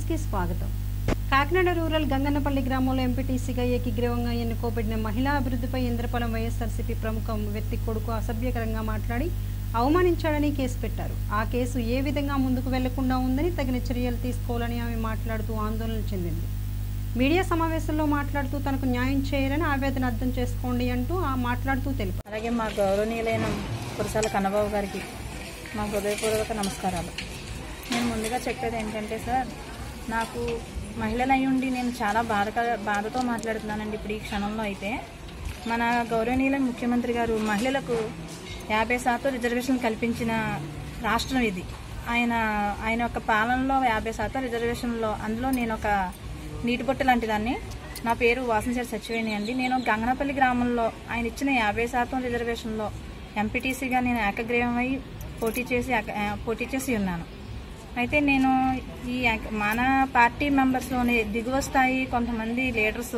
కి స్వాగతం కాకినాడ రూరల్ గంగన్నపల్లి గ్రామంలో ఎంపీటీసీగా ఏకీగ్రీవంగా ఎన్నుకోబడిన మహిళా అభివృద్ధిపై ఇంద్రపాలెం వైఎస్ఆర్సీపీ ప్రముఖ వ్యక్తి కొడుకు అసభ్యకరంగా మాట్లాడి అవమానించాడని కేసు పెట్టారు ఆ కేసు ఏ విధంగా ముందుకు వెళ్లకుండా ఉందని తగిన చర్యలు తీసుకోవాలని ఆమె మాట్లాడుతూ ఆందోళన చెందింది మీడియా సమావేశంలో మాట్లాడుతూ తనకు న్యాయం చేయరని ఆవేదన అర్థం చేసుకోండి అంటూ ఆ మాట్లాడుతూ తెలిపారు అలాగే మా గౌరవనీయులైన కురసాల కన్నబాబు గారికి మా హృదయపూర్వక నమస్కారాలు నేను ముందుగా చెప్పేది ఏంటంటే సార్ నాకు మహిళలు అయి ఉండి నేను చాలా బాధ బాధతో మాట్లాడుతున్నానండి ఇప్పుడు ఈ క్షణంలో అయితే మన గౌరవనీయులైన ముఖ్యమంత్రి గారు మహిళలకు యాభై శాతం రిజర్వేషన్ కల్పించిన రాష్ట్రం ఇది ఆయన ఆయన యొక్క పాలనలో యాభై శాతం రిజర్వేషన్లో అందులో నేను ఒక నీటి బొట్టు లాంటి దాన్ని నా పేరు వాసనచేరి సచివేణి అండి నేను గంగనపల్లి గ్రామంలో ఆయన ఇచ్చిన యాభై శాతం రిజర్వేషన్లో ఎంపీటీసీగా నేను ఏకగ్రీవమై పోటీ చేసి ఏక- ఆ, పోటీ చేసి ఉన్నాను అయితే నేను ఈ ఏక- మన పార్టీ మెంబర్స్లోని దిగువ స్థాయి కొంతమంది లీడర్స్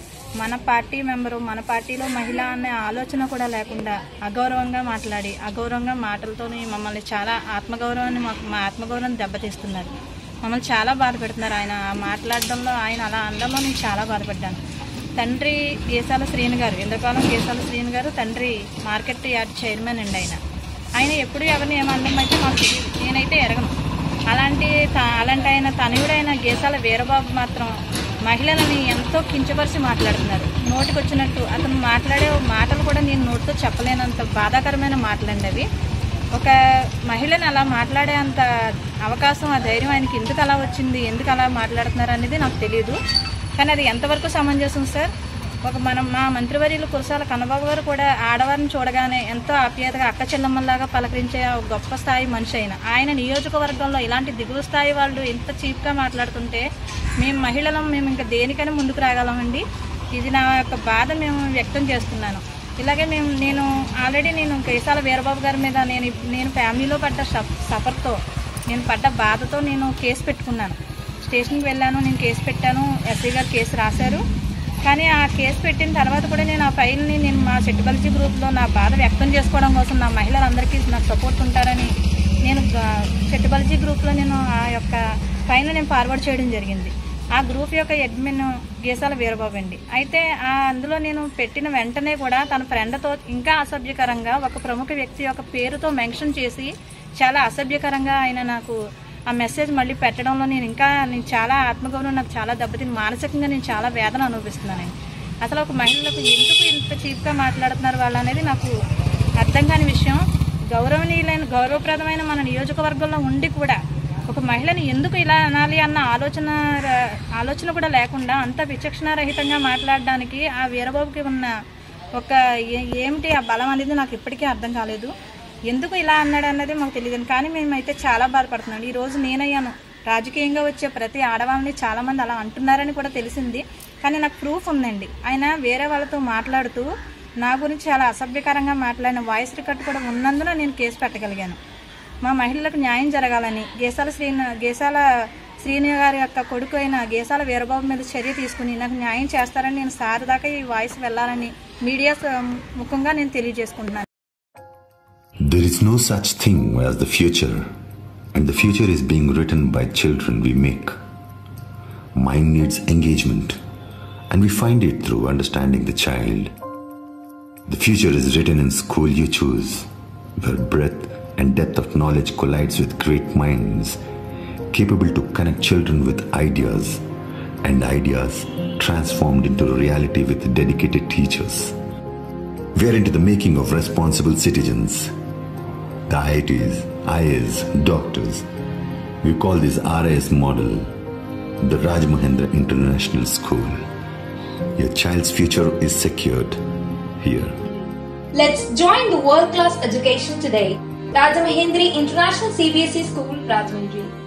మన పార్టీ మెంబరు మన పార్టీలో మహిళ అనే ఆలోచన కూడా లేకుండా అగౌరవంగా మాట్లాడి అగౌరవంగా మాటలతోని మమ్మల్ని చాలా ఆత్మగౌరవాన్ని మాకు మా ఆత్మగౌరవాన్ని దెబ్బతీస్తున్నారు మమ్మల్ని చాలా బాధ పెడుతున్నారు ఆయన ఆ మాట్లాడడంలో ఆయన అలా అనడంలో నేను చాలా బాధపడ్డాను తండ్రి గేసాల శ్రీని గారు ఇంద్రపాలెం గేసాల శ్రీని గారు తండ్రి మార్కెట్ యార్డ్ చైర్మన్ అండి ఆయన ఆయన ఎప్పుడు ఎవరిని ఏమనడం అయితే మాకు తెలియదు నేనైతే ఎరగను అలాంటి త- అలాంటి ఆయన తనయుడైన గేసాల వీరబాబు మాత్రం మహిళలని ఎంతో కించపరిచి మాట్లాడుతున్నారు నోటికి వచ్చినట్టు అతను మాట్లాడే మాటలు కూడా నేను నోటితో చెప్పలేనంత బాధాకరమైన మాటలండి అవి ఒక మహిళని అలా మాట్లాడే అంత అవకాశం ఆ ధైర్యం ఆయనకి ఎందుకు అలా వచ్చింది ఎందుకు అలా మాట్లాడుతున్నారు అనేది నాకు తెలియదు కానీ అది ఎంతవరకు సమంజసం సార్ ఒక మనం మా మంత్రివర్యులు కురసాల కన్నబాబు గారు కూడా ఆడవారిని చూడగానే ఎంతో ఆప్యాయతగా అక్క చెల్లమ్మల్లాగా పలకరించే ఆ గొప్ప స్థాయి మనిషి అయిన ఆయన నియోజకవర్గంలో ఇలాంటి దిగువ స్థాయి వాళ్ళు ఇంత చీప్గా మాట్లాడుతుంటే మేము మహిళలం మేము ఇంకా దేనికైనా ముందుకు రాగలమండి ఇది నా యొక్క బాధ మేము వ్యక్తం చేస్తున్నాను ఇలాగే మేము నేను ఆల్రెడీ నేను కేసాల వీరబాబు గారి మీద నేను నేను ఫ్యామిలీలో పడ్డ సఫ్- సఫర్తో నేను పడ్డ బాధతో నేను కేసు పెట్టుకున్నాను స్టేషన్కి వెళ్ళాను నేను కేసు పెట్టాను ఎస్ఐ గారు కేసు రాశారు కానీ ఆ కేసు పెట్టిన తర్వాత కూడా నేను ఆ ఫైల్ని నేను మా చెట్టుబల్జీ గ్రూప్లో నా బాధ వ్యక్తం చేసుకోవడం కోసం నా మహిళలందరికీ నాకు సపోర్ట్ ఉంటారని నేను గా- చెట్టుబల్జీ గ్రూప్లో నేను ఆ యొక్క ఫైల్ని నేను ఫార్వర్డ్ చేయడం జరిగింది ఆ గ్రూప్ యొక్క అడ్మిన్ గీసాల వీరబాబు అండి అయితే ఆ అందులో నేను పెట్టిన వెంటనే కూడా తన ఫ్రెండ్తో ఇంకా అసభ్యకరంగా ఒక ప్రముఖ వ్యక్తి యొక్క పేరుతో మెన్షన్ చేసి చాలా అసభ్యకరంగా ఆయన నాకు ఆ మెసేజ్ మళ్ళీ పెట్టడంలో నేను ఇంకా నేను చాలా ఆత్మగౌరవం నాకు చాలా దెబ్బతిని మానసికంగా నేను చాలా వేదన అనుభవిస్తున్నానండి అసలు ఒక మహిళలకు ఎందుకు ఇంత చీప్గా మాట్లాడుతున్నారు వాళ్ళు అనేది నాకు అర్థం కాని విషయం గౌరవనీయులైన గౌరవప్రదమైన మన నియోజకవర్గంలో ఉండి కూడా ఒక మహిళని ఎందుకు ఇలా అనాలి అన్న ఆలోచన ర- ఆలోచన కూడా లేకుండా అంత విచక్షణారహితంగా మాట్లాడడానికి ఆ వీరబాబుకి ఉన్న ఒక ఏ- ఏమిటి ఆ బలం అనేది నాకు ఇప్పటికీ అర్థం కాలేదు ఎందుకు ఇలా అన్నాడు అన్నది మాకు తెలియదు కానీ మేమైతే చాలా బాధపడుతున్నాం ఈ రోజు నేనయ్యాను రాజకీయంగా వచ్చే ప్రతి ఆడవాళ్ళని చాలా మంది అలా అంటున్నారని కూడా తెలిసింది కానీ నాకు ప్రూఫ్ ఉందండి ఆయన వేరే వాళ్ళతో మాట్లాడుతూ నా గురించి చాలా అసభ్యకరంగా మాట్లాడిన వాయిస్ రికార్డ్ కూడా ఉన్నందున నేను కేసు పెట్టగలిగాను మా మహిళలకు న్యాయం జరగాలని గేసాల శ్రీని గేసాల శ్రీని గారి యొక్క కొడుకు అయిన గేసాల వీరబాబు మీద చర్య తీసుకుని నాకు న్యాయం చేస్తారని నేను సార్ దాకా ఈ వాయిస్ వెళ్ళాలని మీడియా స- ముఖంగా నేను తెలియజేసుకుంటున్నాను There is no such thing as the future, and the future is being written by children we make. Mind needs engagement, and we find it through understanding the child. The future is written in school you choose, where breadth and depth of knowledge collides with great minds, capable to connect children with ideas, and ideas transformed into reality with dedicated teachers. We are into the making of responsible citizens. The IITs, IAs, doctors. We call this RIS model the Rajmahendra International School. Your child's future is secured here. Let's join the world class education today. Rajamahendri International CBSE School, Rajahmundry.